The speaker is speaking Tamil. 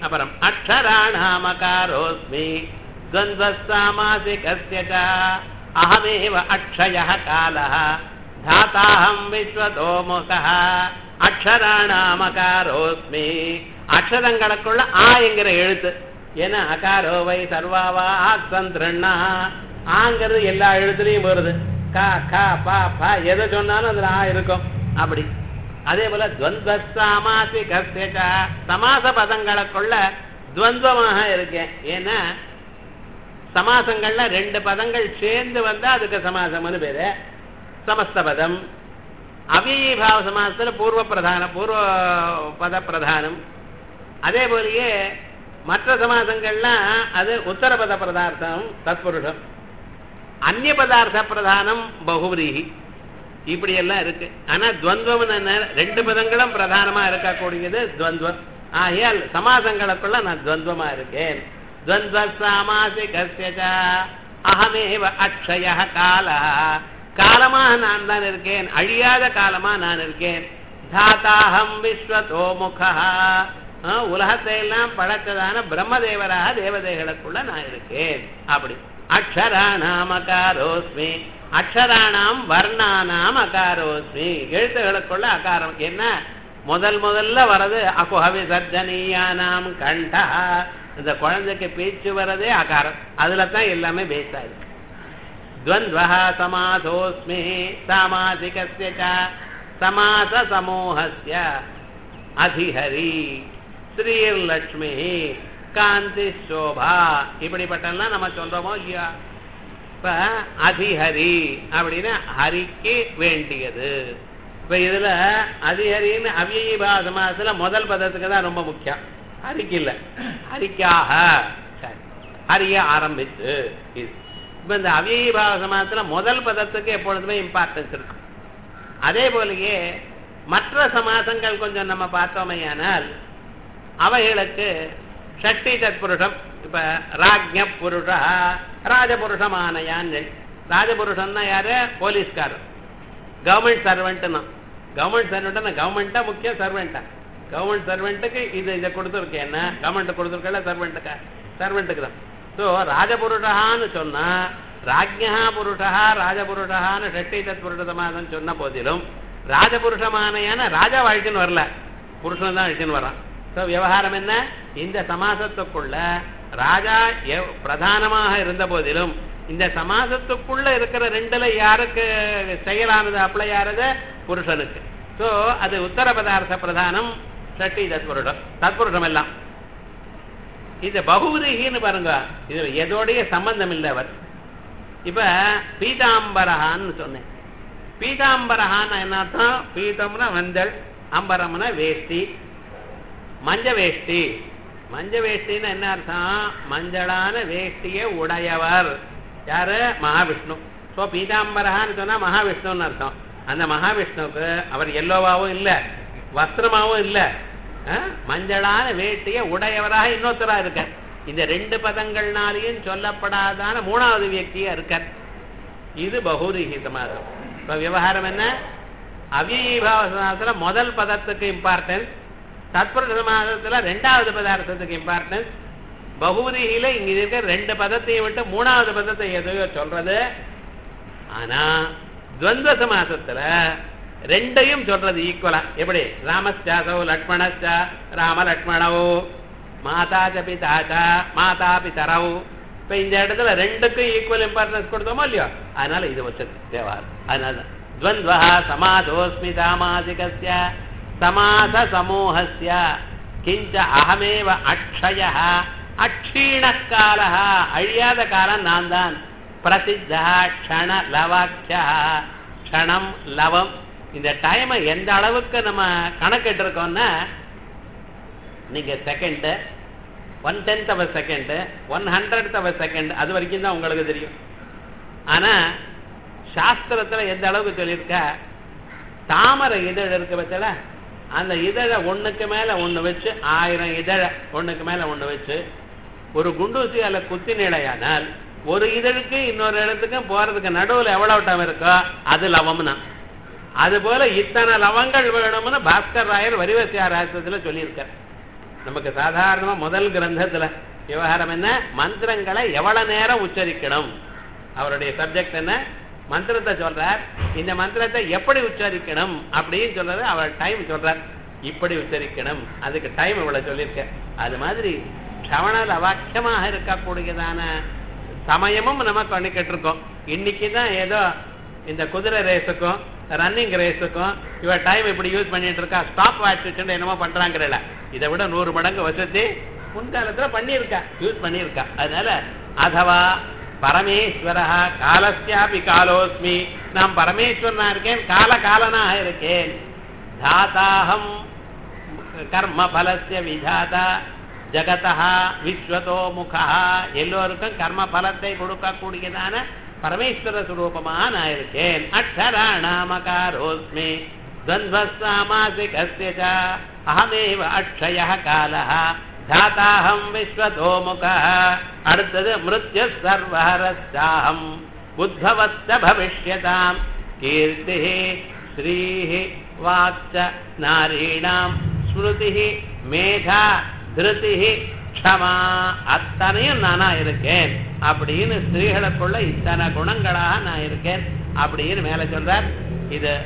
அப்புறம் அக்ஷராணாமகாரோஸ்மி द्वन्द्वस्सामासिकस्य च अहमेव अक्षयः कालः धाताहम् विश्वतोमुखः அக்ஷராணாமகாரோஸ்மி அக்ஷரங்களுக்குள்ள ஆ என்கிற எழுத்து ஏன்னா அகாரோவை சர்வாவா ஆசந்திரண்ணா ஆங்கிறது எல்லா எழுத்துலையும் வருது கா கா பா பா எதை சொன்னாலும் அதுல ஆ இருக்கும் அப்படி அதே போல துவந்த சாமாசி கஸ்யச்ச சமாச பதங்களுக்குள்ள துவந்தமாக இருக்கேன் ஏன்னா சமாசங்கள்ல ரெண்டு பதங்கள் சேர்ந்து வந்தா அதுக்கு சமாசம்னு பேரு சமஸ்த பதம் அவ்யயீபாவ சமாசத்துல பூர்வ பிரதான பூர்வ பத பிரதானம் அதே போலயே மற்ற சமாசங்கள்லாம் அது உத்தர பத பிரதார்த்தம் தத்புருஷம் அந்நிய பதார்த்த பிரதானம் பகுவிரீகி இப்படி எல்லாம் இருக்கு ஆனா துவந்தம் என்ன ரெண்டு பதங்களும் பிரதானமா இருக்கக்கூடியது துவந்தம் ஆகையால் சமாசங்களுக்குள்ள நான் துவந்தமா இருக்கேன் துவந்த சாமாசிகஸ்ய அகமேவ அக்ஷய கால காலமாக நான் தான் இருக்கேன் அழியாத காலமா நான் இருக்கேன் தாத்தாஹம் விஸ்வதோமுகா உலகத்தை எல்லாம் படைத்ததான பிரம்மதேவராக தேவதைகளுக்குள்ள நான் இருக்கேன் அப்படி அக்ஷராணாம் அகாரோஸ்மி அக்ஷராணாம் வர்ணானாம் அகாரோஸ்மி எழுத்துகளுக்குள்ள அகாரம் என்ன முதல் முதல்ல வர்றது அகுஹவி சர்ஜனீயானாம் கண்டா இந்த குழந்தைக்கு பேச்சு வர்றதே அகாரம் அதுல தான் எல்லாமே பேஸ் ஆகுது द्वन्द्वः समासोऽस्मि सामासिकस्य च समाससमूहस्य அதிஹரி ஸ்ரீர்லட்சுமி காந்தி சோபா இப்படிப்பட்டெல்லாம் நம்ம சொல்றோமோ இல்லையா இப்ப அதிஹரி அப்படின்னு ஹரிக்கு வேண்டியது இப்ப இதுல அதிஹரின்னு அவ்யயீபா சமாசத்துல முதல் பதத்துக்கு தான் ரொம்ப முக்கியம் ஹரிக்கு இல்ல ஹரிக்காக சரி ஹரிய ஆரம்பித்து இது இப்ப இந்த அவ்யயீபாவ சமாசத்துல முதல் பதத்துக்கு எப்பொழுதுமே இம்பார்ட்டன்ஸ் இருக்கு அதே போலயே மற்ற சமாசங்கள் கொஞ்சம் நம்ம பார்த்தோமையானால் அவைகளுக்கு ஷட்டி தத்புருஷம் இப்ப ராஜ்ய புருஷா ராஜபுருஷமானயான்னு ராஜபுருஷன்னா யாரு போலீஸ்காரர் கவர்மெண்ட் சர்வெண்ட்னா கவர்மெண்ட் சர்வெண்ட்னா கவர்மெண்டா முக்கிய சர்வெண்டா கவர்மெண்ட் சர்வெண்ட்டுக்கு இது இதை கொடுத்துருக்கேன் என்ன கவர்மெண்ட் கொடுத்துருக்கல சர்வெண்ட்டுக்கா சர்வெண்ட்டுக்கு தான் ஸோ ராஜபுருஷான்னு சொன்னா ராஜ்யா புருஷா ராஜபுருஷான்னு ஷட்டி தத்புருஷ சமாதம் சொன்ன போதிலும் ராஜபுருஷமானையான ராஜா வாழ்க்கைன்னு வரல புருஷன் தான் அழிச்சுன்னு வரான் ஸோ விவகாரம் என்ன இந்த சமாசத்துக்குள்ள ராஜா பிரதானமாக இருந்த போதிலும் இந்த சமாசத்துக்குள்ள இருக்கிற ரெண்டுல யாருக்கு செயலானது அப்ளை ஆறது புருஷனுக்கு ஸோ அது உத்தர பதார்த்த பிரதானம் ஷட்டி தத்புருஷம் தத்புருஷம் எல்லாம் இந்த பகுதிகின்னு பாருங்க இது எதோடைய சம்பந்தம் இல்லை அவர் இப்ப பீதாம்பரஹான்னு சொன்னேன் பீதாம்பரஹான்னு என்ன அர்த்தம் பீதம்னா வந்தல் அம்பரம்னா வேஷ்டி மஞ்ச வேஷ்டி மஞ்ச வேஷ்டின்னு என்ன அர்த்தம் மஞ்சளான வேஷ்டியை உடையவர் யாரு மகாவிஷ்ணு ஸோ பீதாம்பரஹான்னு சொன்னா மகாவிஷ்ணுன்னு அர்த்தம் அந்த மகாவிஷ்ணுவுக்கு அவர் எல்லோவாவும் இல்லை வஸ்திரமாவும் இல்லை மஞ்சளான வேட்டியை உடையவராக இன்னொருத்தரா இருக்க இந்த ரெண்டு பதங்கள்னாலையும் சொல்லப்படாதான மூணாவது வியக்தியா இருக்க இது பகுரிஹிதமாக இப்ப விவகாரம் என்ன அவ்யீபாவசனத்துல முதல் பதத்துக்கு இம்பார்ட்டன்ஸ் தத்புருஷ சமாதத்துல ரெண்டாவது பதார்த்தத்துக்கு இம்பார்ட்டன்ஸ் பகுதியில இங்க இருக்க ரெண்டு பதத்தையும் விட்டு மூணாவது பதத்தை எதையோ சொல்றது ஆனா துவந்த சமாசத்துல ரெண்டையும் சொல்றது ஈக்குவலா எப்படி ராமஸ்டாசோ லக்ஷ்மணஸ்டா ராம லக்ஷ்மணவோ மாதா ச பிதாச்சா மாதா பிதரவு இப்ப இந்த இடத்துல ரெண்டுக்கும் ஈக்குவல் இம்பார்ட்டன்ஸ் கொடுத்தோமோ இல்லையோ அதனால இது வச்சது தேவார் அதனால துவந்த்வா சமாதோஸ்மி சாமாசிகஸ்ய சமாச சமூகஸ்ய கிஞ்ச அகமேவ அக்ஷய அக்ஷீண கால அழியாத காலம் நான் தான் பிரசித்த க்ஷண லவாட்சா க்ஷணம் லவம் இந்த டைமை எந்த அளவுக்கு நம்ம கணக்கிட்டு இருக்கோம்னா நீங்க second one tenth of second one hundred of second அது வரைக்கும் தான் உங்களுக்கு தெரியும் ஆனா சாஸ்திரத்துல எந்த அளவுக்கு சொல்லியிருக்க தாமரை இதழ் இருக்க பட்சல அந்த இதழை ஒண்ணுக்கு மேல ஒண்ணு வச்சு ஆயிரம் இதழை ஒண்ணுக்கு மேல ஒண்ணு வச்சு ஒரு குண்டூசியால குத்தி நிலையானால் ஒரு இதழுக்கு இன்னொரு இடத்துக்கும் போறதுக்கு நடுவுல எவ்வளவு டைம் இருக்கோ அது லவம்னா அது போல இத்தனை லவங்கள் வேணும்னு பாஸ்கர் ராயர் வரிவசியார் ராசத்துல சொல்லியிருக்கார் நமக்கு சாதாரணமா முதல் கிரந்தத்துல விவகாரம் என்ன மந்திரங்களை எவ்வளவு நேரம் உச்சரிக்கணும் அவருடைய சப்ஜெக்ட் என்ன மந்திரத்தை சொல்றார் இந்த மந்திரத்தை எப்படி உச்சரிக்கணும் அப்படின்னு சொல்றது அவர் டைம் சொல்றார் இப்படி உச்சரிக்கணும் அதுக்கு டைம் இவ்வளவு சொல்லியிருக்க அது மாதிரி சவணல் அவாக்கியமாக இருக்கக்கூடியதான சமயமும் நம்ம பண்ணிக்கிட்டு இருக்கோம் இன்னைக்கு தான் ஏதோ இந்த குதிரை ரேஸுக்கும் ரன்னிங் ரேஸுக்கும் இவ டைம் இப்படி யூஸ் பண்ணிட்டு இருக்கா ஸ்டாப் வாட்ச் வச்சுட்டு என்னமோ பண்றாங்கல்ல இதை விட நூறு மடங்கு வசதி முன்காலத்துல பண்ணியிருக்கா யூஸ் பண்ணியிருக்கா அதனால அதவா பரமேஸ்வரா காலஸ்யாபி காலோஸ்மி நான் பரமேஸ்வரனா இருக்கேன் கால காலனாக இருக்கேன் தாத்தாகம் கர்ம பலசிய விதாதா ஜகதா விஸ்வதோ முகா எல்லோருக்கும் கர்ம பலத்தை கொடுக்கக்கூடியதான பரமேஸ்வர சுரூபமாக நான் இருக்கேன் அக்ஷராணாமகாரோஸ்மி द्वन्द्वस्सामासिकस्य च अहमेव अक्षयः कालः धाताहं विश्वतोमुखः அடுத்தது மிருத்யு சர்வஹரஸ்தாகம் உத்பவஸ்த பவிஷ்யதாம் கீர்த்தி ஸ்ரீஹ வாக்ச நாரீணாம் ஸ்மிருதி மேதா திருதி க்ஷமா அத்தனையும் நானா இருக்கேன் அப்படின்னு ஸ்திரீகளுக்குள்ள இத்தனை குணங்களாக நான் இருக்கேன் அப்படின்னு மேல சொல்றார் இது